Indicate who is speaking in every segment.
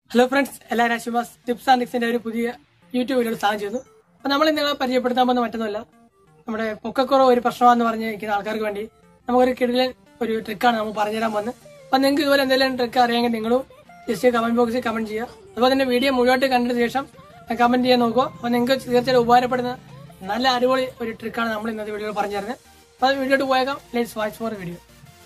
Speaker 1: hello friends എല്ലാവരും അശുഭാസ് tips and ടിക്സിന്റെ ഒരു പുതിയ യൂട്യൂബ് വീഡിയോ സാധനം ചെയ്തു അപ്പൊ നമ്മൾ ഇന്ന് നിങ്ങളെ പരിചയപ്പെടുത്താൻ പോകുന്ന മറ്റൊന്നുമല്ല നമ്മുടെ പൊക്കക്കുറവ് ഒരു പ്രശ്നമാണെന്ന് പറഞ്ഞ് നിൽക്കുന്ന ആൾക്കാർക്ക് വേണ്ടി നമുക്കൊരു കിടിലൻ ഒരു ട്രിക്കാണ് നമ്മൾ പറഞ്ഞുതരാൻ പോകുന്നത് അപ്പൊ നിങ്ങൾക്ക് ഇതുപോലെ എന്തെങ്കിലും ട്രിക്ക് അറിയാമെങ്കിൽ നിങ്ങളും ജസ്റ്റ് കമന്റ് ബോക്സിൽ കമന്റ് ചെയ്യുക അതുപോലെ തന്നെ വീഡിയോ മുഴുവനായിട്ട് കണ്ടതിന് ശേഷം കമന്റ് ചെയ്യാൻ നോക്കുക അപ്പൊ നിങ്ങൾക്ക് തീർച്ചയായും ഉപകാരപ്പെടുന്ന നല്ല അടിപൊളി ഒരു ട്രിക്കാണ് നമ്മൾ ഇന്നത്തെ വീഡിയോയിൽ പറഞ്ഞു തരുന്നത് അപ്പൊ അത് വീഡിയോ പോയേക്കാം ലെറ്റ്സ് വാച്ച് ഫോർ വീഡിയോ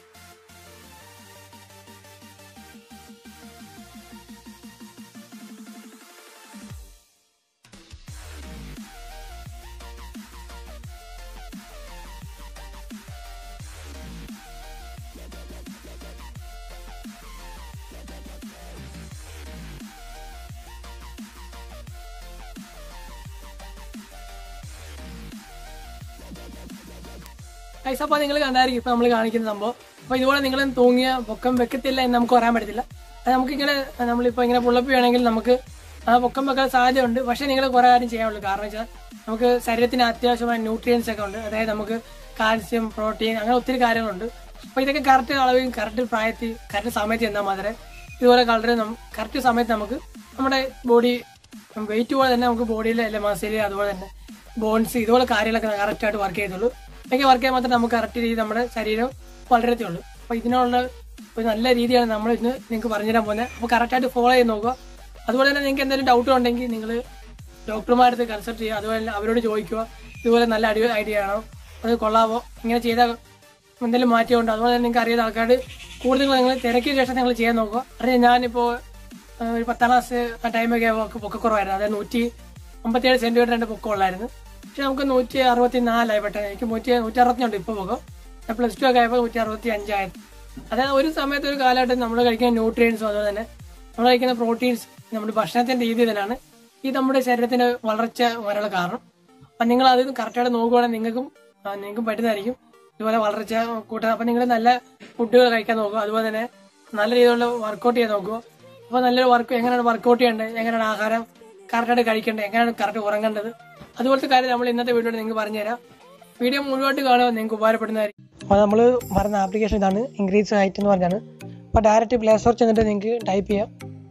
Speaker 1: ഐസ് അപ്പോൾ നിങ്ങൾ കണ്ടായിരിക്കും ഇപ്പൊ നമ്മൾ കാണിക്കുന്ന സംഭവം അപ്പൊ ഇതുപോലെ നിങ്ങൾ തൂങ്ങിയ പൊക്കം വെക്കത്തില്ല എന്ന് നമുക്ക് പറയാൻ പറ്റത്തില്ല അത് നമുക്കിങ്ങനെ നമ്മളിപ്പോ ഇങ്ങനെ പുള്ളപ്പ് വേണമെങ്കിൽ നമുക്ക് ആ പൊക്കം വെക്കാൻ സാധ്യതയുണ്ട് പക്ഷെ നിങ്ങൾ കുറെ കാര്യം ചെയ്യാനുള്ളൂ കാരണം വെച്ചാൽ നമുക്ക് ശരീരത്തിന് അത്യാവശ്യമായ ന്യൂട്രിയൻസ് ഒക്കെ ഉണ്ട് അതായത് നമുക്ക് കാൽസ്യം പ്രോട്ടീൻ അങ്ങനെ ഒത്തിരി കാര്യങ്ങളുണ്ട് അപ്പൊ ഇതൊക്കെ കറക്റ്റ് അളവിൽ കറക്റ്റ് പ്രായത്തിൽ കറക്റ്റ് സമയത്ത് എന്നാൽ മാത്രമേ ഇതുപോലെ കളർ കറക്റ്റ് സമയത്ത് നമുക്ക് നമ്മുടെ ബോഡി വെയിറ്റ് പോലെ തന്നെ നമുക്ക് ബോഡിയിലെ എല്ലാ മസിൽ അതുപോലെ തന്നെ ബോൺസ് ഇതുപോലെ കാര്യങ്ങളൊക്കെ കറക്റ്റ് ആയിട്ട് വർക്ക് ചെയ്തുള്ളൂ ഇതൊക്കെ വർക്ക് ചെയ്യാൻ മാത്രമേ നമുക്ക് കറക്റ്റ് രീതി നമ്മുടെ ശരീരം വളരത്തുള്ളൂ അപ്പൊ ഇതിനുള്ള ഒരു നല്ല രീതിയാണ് നമ്മൾ ഇന്ന് നിങ്ങൾക്ക് പറഞ്ഞുതരാൻ പോകുന്നത് അപ്പോൾ കറക്റ്റായിട്ട് ഫോളോ ചെയ്ത് നോക്കുക അതുപോലെ തന്നെ നിങ്ങൾക്ക് എന്തെങ്കിലും ഡൗട്ട് ഉണ്ടെങ്കിൽ നിങ്ങൾ ഡോക്ടർമാരടുത്ത് കൺസൾട്ട് ചെയ്യുക അതുപോലെ തന്നെ അവരോട് ചോദിക്കുക ഇതുപോലെ നല്ല അടി ഐഡിയ ആണോ അത് കൊള്ളാവോ ഇങ്ങനെ ചെയ്താൽ എന്തെങ്കിലും മാറ്റമുണ്ടോ അതുപോലെ തന്നെ നിങ്ങൾക്ക് അറിയുന്ന ആൾക്കാർ കൂടുതൽ നിങ്ങൾ തിരക്കിയ ശേഷം നിങ്ങൾ ചെയ്യാൻ നോക്കുക അറിയാം ഞാനിപ്പോൾ ആ, ഒരു പത്താം ക്ലാസ് ആ ടൈമൊക്കെ ആകുമ്പോൾ പൊക്കക്കുറവായിരുന്നു അതായത് നൂറ്റി അമ്പത്തിയേഴ് സെന്റിമീറ്റർ എൻ്റെ പൊക്കം ഉള്ളായിരുന്നു പക്ഷെ നമുക്ക് നൂറ്റി അറുപത്തി നാലായി പെട്ടെന്ന് എനിക്ക് നൂറ്റി നൂറ്റി അറുപത്തിയുണ്ട് ഇപ്പോൾ പൊക്കം ഞാൻ പ്ലസ് ടു ഒക്കെ ആയപ്പോൾ നൂറ്റി അറുപത്തി അഞ്ചായിരുന്നു അതായത് ഒരു സമയത്ത് ഒരു കാലഘട്ടം നമ്മൾ കഴിക്കുന്ന ന്യൂട്രിയൻസും അതുപോലെ തന്നെ നമ്മൾ കഴിക്കുന്ന പ്രോട്ടീൻസ് നമ്മുടെ ഭക്ഷണത്തിന്റെ രീതി തന്നെയാണ് ഈ നമ്മുടെ ശരീരത്തിന്റെ വളർച്ച വരാനുള്ള കാരണം അപ്പം നിങ്ങൾ അത് കറക്റ്റായിട്ട് നോക്കുവാണെങ്കിൽ നിങ്ങൾക്കും ആ, നിങ്ങൾക്കും പറ്റുന്നതായിരിക്കും ഇതുപോലെ വളർച്ച കൂട്ടാൻ അപ്പം നിങ്ങൾ നല്ല ഫുഡുകൾ കഴിക്കാൻ നോക്കുക അതുപോലെ തന്നെ നല്ല രീതിയിലുള്ള വർക്കൗട്ട് ചെയ്യാൻ നോക്കുക അപ്പോൾ നല്ലൊരു വർക്ക് എങ്ങനെയാണ് വർക്കൗട്ട് ചെയ്യേണ്ടത് എങ്ങനെയാണ് ആഹാരം കറക്റ്റായിട്ട് കഴിക്കേണ്ടത് എങ്ങനെയാണ് കറക്റ്റ് ഉറങ്ങേണ്ടത് അതുപോലത്തെ കാര്യം നമ്മൾ ഇന്നത്തെ വീഡിയോയിൽ നിങ്ങൾക്ക് പറഞ്ഞുതരാം വീഡിയോ മുഴുവനായിട്ട് കാണുക നിങ്ങൾക്ക് ഉപകാരപ്പെടുന്നതായിരിക്കും അപ്പോൾ നമ്മൾ പറഞ്ഞ ആപ്ലിക്കേഷൻ ഇതാണ് ഇൻക്രീസ് ഹൈറ്റ് എന്ന് പറഞ്ഞാണ് അപ്പോൾ ഡയറക്റ്റ് പ്ലേ സ്റ്റോർ ചെന്നിട്ട് നിങ്ങൾക്ക് ടൈപ്പ് ചെയ്യാം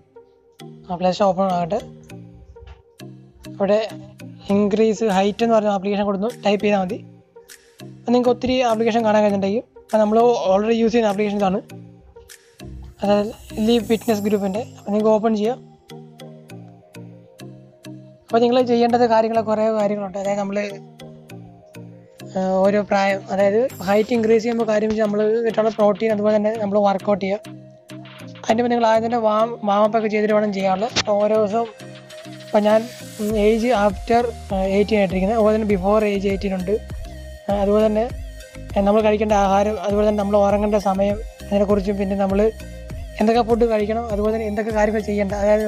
Speaker 1: ആ പ്ലേ സ്റ്റോർ ഓപ്പൺ ആകട്ടെ അവിടെ ഇൻക്രീസ് ഹൈറ്റ് എന്ന് പറഞ്ഞ ആപ്ലിക്കേഷൻ കൊടുത്തു ടൈപ്പ് ചെയ്താൽ മതി അപ്പോൾ നിങ്ങൾക്ക് ഒത്തിരി ആപ്ലിക്കേഷൻ കാണാൻ കഴിയുന്നുണ്ടെങ്കിൽ അപ്പോൾ നമ്മൾ ഓൾറെഡി യൂസ് ചെയ്യുന്ന ആപ്ലിക്കേഷൻസ് ആണ് അതായത് ലീവ് ഫിറ്റ്നസ് ഗ്രൂപ്പിൻ്റെ അപ്പോൾ നിങ്ങൾക്ക് ഓപ്പൺ ചെയ്യാം അപ്പോൾ നിങ്ങൾ ചെയ്യേണ്ടത് കാര്യങ്ങൾ കുറേ കാര്യങ്ങളുണ്ട് അതായത് നമ്മൾ ഓരോ പ്രായം അതായത് ഹൈറ്റ് ഇൻക്രീസ് ചെയ്യുമ്പോൾ കാര്യം വെച്ചാൽ നമ്മൾ കിട്ടുന്ന പ്രോട്ടീൻ അതുപോലെ തന്നെ നമ്മൾ വർക്കൗട്ട് ചെയ്യുക അതിൻ്റെ മുമ്പ് നിങ്ങൾ ആദ്യം തന്നെ വാം വാമപ്പൊക്കെ ചെയ്തിട്ട് വേണം ചെയ്യാനുള്ളത് അപ്പോൾ ഓരോ ദിവസവും ഇപ്പം ഞാൻ ഏജ് ആഫ്റ്റർ എയ്റ്റീൻ ആയിട്ടിരിക്കുന്നത് അതുപോലെ തന്നെ ബിഫോർ ഏജ് എയ്റ്റീൻ ഉണ്ട് ആ, അതുപോലെ തന്നെ നമ്മൾ കഴിക്കേണ്ട ആഹാരം അതുപോലെ തന്നെ നമ്മൾ ഉറങ്ങേണ്ട സമയം അതിനെക്കുറിച്ചും പിന്നെ നമ്മൾ എന്തൊക്കെ ഫുഡ് കഴിക്കണം അതുപോലെ തന്നെ എന്തൊക്കെ കാര്യങ്ങൾ ചെയ്യേണ്ട അതായത്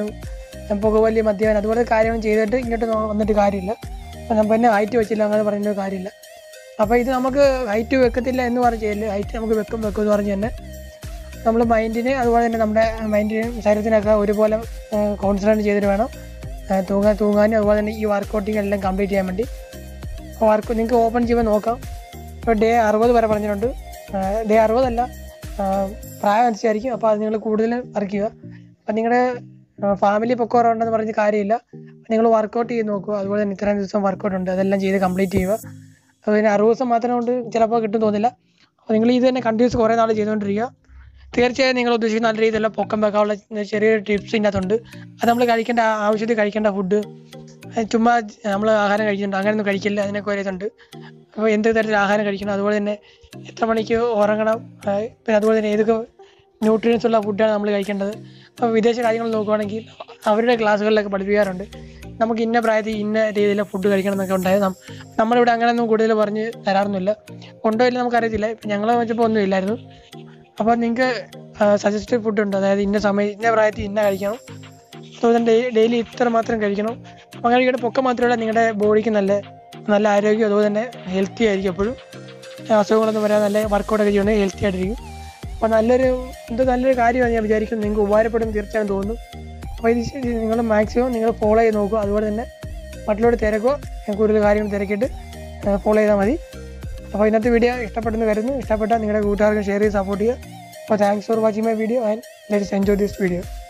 Speaker 1: പുകവലി മദ്യപാനം അതുപോലെ കാര്യങ്ങൾ ചെയ്തിട്ട് ഇങ്ങോട്ട് നോ- വന്നിട്ട് കാര്യമില്ല അപ്പം നമ്മൾ പിന്നെ ഹൈറ്റ് വെച്ചില്ല അങ്ങനെ പറയുന്നത് കാര്യമില്ല അപ്പോൾ ഇത് നമുക്ക് ഹൈറ്റ് വെക്കത്തില്ല എന്ന് പറഞ്ഞ് ചെയ്യില്ല ഹൈറ്റ് നമുക്ക് വെക്കും വെക്കും എന്ന് പറഞ്ഞ് തന്നെ നമ്മൾ മൈൻഡിന് അതുപോലെ തന്നെ നമ്മുടെ മൈൻഡിനും ശരീരത്തിനൊക്കെ ഒരുപോലെ കോൺസെൻട്രേറ്റ് ചെയ്തിട്ട് വേണം ആ, തൂങ്ങാൻ തൂങ്ങാനും അതുപോലെ തന്നെ ഈ വർക്കൗട്ടിങ് എല്ലാം കംപ്ലീറ്റ് ചെയ്യാൻ വേണ്ടി വർക്ക് നിങ്ങൾക്ക് ഓപ്പൺ ചെയ്യുമ്പോൾ നോക്കാം ഇപ്പോൾ ഡേ അറുപത് വരെ പറഞ്ഞിട്ടുണ്ട് ഡേ അറുപതല്ല ആ, പ്രായം അനുസരിച്ചായിരിക്കും അപ്പോൾ അത് നിങ്ങൾ കൂടുതൽ വർക്ക് ചെയ്യുക അപ്പം നിങ്ങളുടെ ഫാമിലി പൊക്കോറുണ്ടെന്ന് പറഞ്ഞ കാര്യമില്ല നിങ്ങൾ വർക്കൗട്ട് ചെയ്ത് നോക്കുക അതുപോലെ തന്നെ ഇത്രയും ദിവസം വർക്കൗട്ട് ഉണ്ട് അതെല്ലാം ചെയ്ത് കംപ്ലീറ്റ് ചെയ്യുക അത് പിന്നെ അറുപത് ദിവസം മാത്രം കൊണ്ട് ചിലപ്പോൾ കിട്ടും തോന്നില്ല അപ്പോൾ നിങ്ങൾ ഇത് തന്നെ കണ്ടിന്യൂസ് കുറേ നാൾ ചെയ്തുകൊണ്ടിരിക്കുക തീർച്ചയായും നിങ്ങൾ ഉദ്ദേശിക്കുന്ന നല്ല രീതിയിലുള്ള പൊക്കം വെക്കാനുള്ള ചെറിയൊരു ടിപ്സ് ഇതിനകത്തുണ്ട് അത് നമ്മൾ കഴിക്കേണ്ട ആ- ആവശ്യത്തിൽ കഴിക്കേണ്ട ഫുഡ് ചുമ്മാ നമ്മൾ ആഹാരം കഴിക്കുന്നുണ്ട് അങ്ങനെയൊന്നും കഴിക്കില്ല അതിനൊക്കെ ഒരു ഇതുണ്ട് അപ്പോൾ എന്ത് തരത്തിൽ ആഹാരം കഴിക്കണം അതുപോലെ തന്നെ എത്ര മണിക്ക് ഉറങ്ങണം ആ, പിന്നെ അതുപോലെ തന്നെ ഏതൊക്കെ ന്യൂട്രിയൻസ് ഉള്ള ഫുഡാണ് നമ്മൾ കഴിക്കേണ്ടത് അപ്പോൾ വിദേശ കാര്യങ്ങൾ നോക്കുവാണെങ്കിൽ അവരുടെ ക്ലാസ്സുകളിലൊക്കെ പഠിപ്പിക്കാറുണ്ട് നമുക്ക് ഇന്ന പ്രായത്തിൽ ഇന്ന രീതിയിലെ ഫുഡ് കഴിക്കണം എന്നൊക്കെ ഉണ്ടായത് നം- നമ്മളിവിടെ അങ്ങനെയൊന്നും കൂടുതൽ പറഞ്ഞ് തരാറൊന്നുമില്ല ഉണ്ടോ ഇല്ല നമുക്കറിയത്തില്ല ഇപ്പം ഞങ്ങളെ വെച്ചപ്പോൾ ഒന്നും ഇല്ലായിരുന്നു അപ്പോൾ നിങ്ങൾക്ക് സജസ്റ്റഡ് ഫുഡ് ഉണ്ട് അതായത് ഇന്ന സമയം ഇന്ന പ്രായത്തിൽ ഇന്ന കഴിക്കണം അതുപോലെ തന്നെ ഡെയിലി ഇത്ര മാത്രം കഴിക്കണം അപ്പോൾ അങ്ങനെ കഴിക്കുന്ന പൊക്കം മാത്രമല്ല നിങ്ങളുടെ ബോഡിക്ക് നല്ല നല്ല ആരോഗ്യം അതുപോലെ തന്നെ ഹെൽത്തി ആയിരിക്കും എപ്പോഴും അസുഖങ്ങളൊന്നും വരാതെ നല്ല വർക്കൗട്ടൊക്കെ ചെയ്യണമെങ്കിൽ ഹെൽത്തി ആയിട്ടിരിക്കും അപ്പോൾ നല്ലൊരു എന്തോ നല്ലൊരു കാര്യമാണ് ഞാൻ വിചാരിക്കുന്നത് നിങ്ങൾക്ക് ഉപകാരപ്പെടും തീർച്ചയായും തോന്നുന്നു അപ്പോൾ ഇത് നിങ്ങൾ മാക്സിമം നിങ്ങൾ ഫോളോ ചെയ്ത് നോക്കുക അതുപോലെ തന്നെ മറ്റുള്ളവർ തിരക്കുക കൂടുതൽ കാര്യങ്ങൾ തിരക്കിയിട്ട് ഫോളോ ചെയ്താൽ മതി അപ്പോൾ ഇന്നത്തെ വീഡിയോ ഇഷ്ടപ്പെട്ടെന്ന് കരുതുന്നു ഇഷ്ടപ്പെട്ടാൽ നിങ്ങളുടെ കൂട്ടുകാർക്ക് ഷെയർ ചെയ്ത് സപ്പോർട്ട് ചെയ്യുക അപ്പോൾ thanks for watching my video and let's enjoy this video